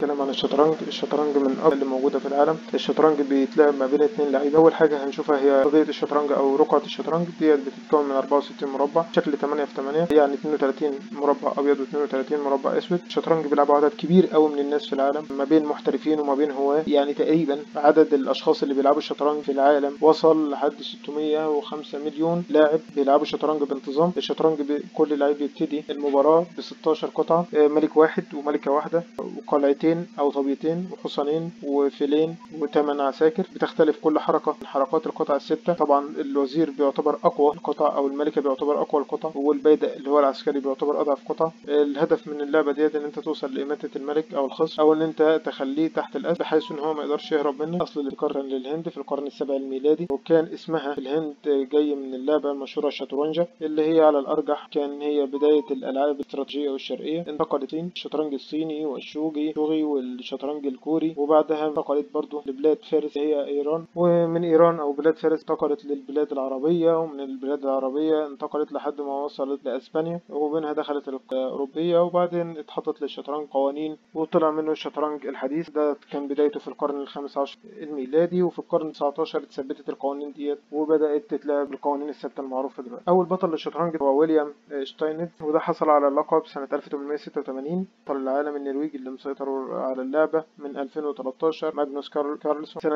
نتكلم عن الشطرنج الشطرنج من أفضل اللي موجودة في العالم الشطرنج بيتلعب ما بين اتنين لعيبة أول حاجة هنشوفها هي أرضية الشطرنج أو رقعة الشطرنج ديت بتتكون من 64 مربع شكل 8 في 8 يعني 32 مربع أبيض و32 مربع أسود الشطرنج بيلعبوا عدد كبير قوي من الناس في العالم ما بين محترفين وما بين هواة يعني تقريبا عدد الأشخاص اللي بيلعبوا الشطرنج في العالم وصل لحد 605 مليون لاعب بيلعبوا الشطرنج بانتظام الشطرنج بي... كل لعيب بيبتدي المباراة ب 16 قطعة آه، ملك واحد وملكة واحدة وقلعتين أو طبيتين وحصانين وفيلين وثمان عساكر بتختلف كل حركة من حركات القطع الستة طبعا الوزير بيعتبر أقوى القطع أو الملكة بيعتبر أقوى القطع والبيدق اللي هو العسكري بيعتبر أضعف قطع الهدف من اللعبة ديت إن أنت توصل لإماتة الملك أو الخصم أو إن أنت تخليه تحت الأسد بحيث إن هو ما يقدرش يهرب منك أصل الابتكار كان للهند في القرن السابع الميلادي وكان اسمها في الهند جاي من اللعبة المشهورة الشطرنجة اللي هي على الأرجح كان هي بداية الألعاب الاستراتيجية والشرقية انتقلت الصين الشطرنج الصيني والشوجي شوغي والشطرنج الكوري وبعدها انتقلت برضو لبلاد فارس هي إيران ومن إيران أو بلاد فارس انتقلت للبلاد العربية ومن البلاد العربية انتقلت لحد ما وصلت لأسبانيا ومنها دخلت الأوروبية وبعدين اتحطت للشطرنج قوانين وطلع منه الشطرنج الحديث ده كان بدايته في القرن الخامس عشر الميلادي وفي القرن التسعتاشر اتثبتت القوانين ديت وبدأت تتلعب بالقوانين الثابتة المعروفة دلوقتي أول بطل للشطرنج هو ويليام شتاينت وده حصل على اللقب سنة 1886 بطل العالم النرويجي اللي مسيطر على اللعبة من 2013 ماجنوس كارل كارلسون سنة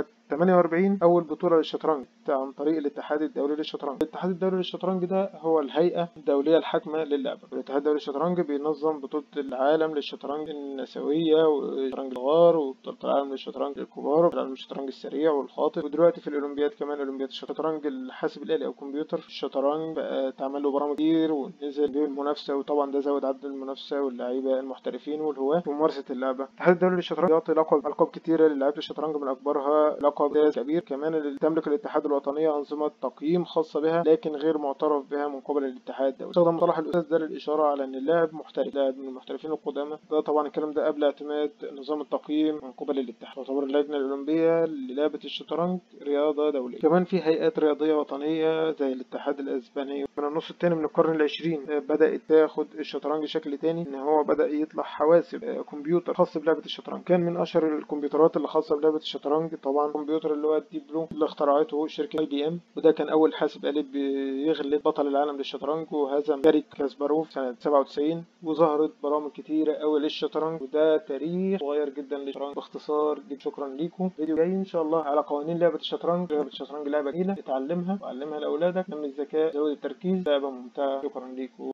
48 أول بطولة للشطرنج عن طريق الاتحاد الدولي للشطرنج الاتحاد الدولي للشطرنج ده هو الهيئة الدولية الحاكمة للعبة الاتحاد الدولي للشطرنج بينظم بطولة العالم للشطرنج النسوية والشطرنج الصغار وبطولة العالم للشطرنج الكبار والعالم للشطرنج السريع والخاطف ودلوقتي في الأولمبياد كمان أولمبياد الشطرنج الحاسب الآلي أو الكمبيوتر الشطرنج بقى اتعمل له برامج كتير ونزل بيه المنافسة وطبعا ده زود عدد المنافسة واللعيبة المحترفين والهواة وممارسة اللعبة الاتحاد الدولي للشطرنج يعطي لقب ألقاب كتيرة للاعيبة الشطرنج من أكبرها لقب كبير كمان اللي تملك الاتحاد الوطنية أنظمة تقييم خاصة بها لكن غير معترف بها من قبل الاتحاد الدولي استخدم مصطلح الأستاذ ده للإشارة على أن اللاعب محترف لاعب من المحترفين القدامى ده طبعا الكلام ده قبل اعتماد نظام التقييم من قبل الاتحاد تعتبر اللجنة الأولمبية للعبة الشطرنج رياضة دولية كمان في هيئات رياضية وطنية زي الاتحاد الأسباني من النص الثاني من القرن العشرين بدأت تاخد الشطرنج شكل تاني إن هو بدأ يطلع حواسب كمبيوتر خاص بلعبة الشطرنج كان من أشهر الكمبيوترات اللي خاصة بلعبة الشطرنج طبعا الكمبيوتر اللي هو الديب بلو اللي اخترعته شركة اي بي ام وده كان أول حاسب آلي بيغلب بطل العالم للشطرنج وهزم جاري كاسباروف سنة 97 وظهرت برامج كتيرة أوي للشطرنج وده تاريخ صغير جدا للشطرنج باختصار جدا شكرا ليكم فيديو جاي إن شاء الله على قوانين لعبة الشطرنج لعبة الشطرنج لعبة جميلة اتعلمها وعلمها لأولادك نمي الذكاء زود التركيز لعبة ممتعة شكرا ليكم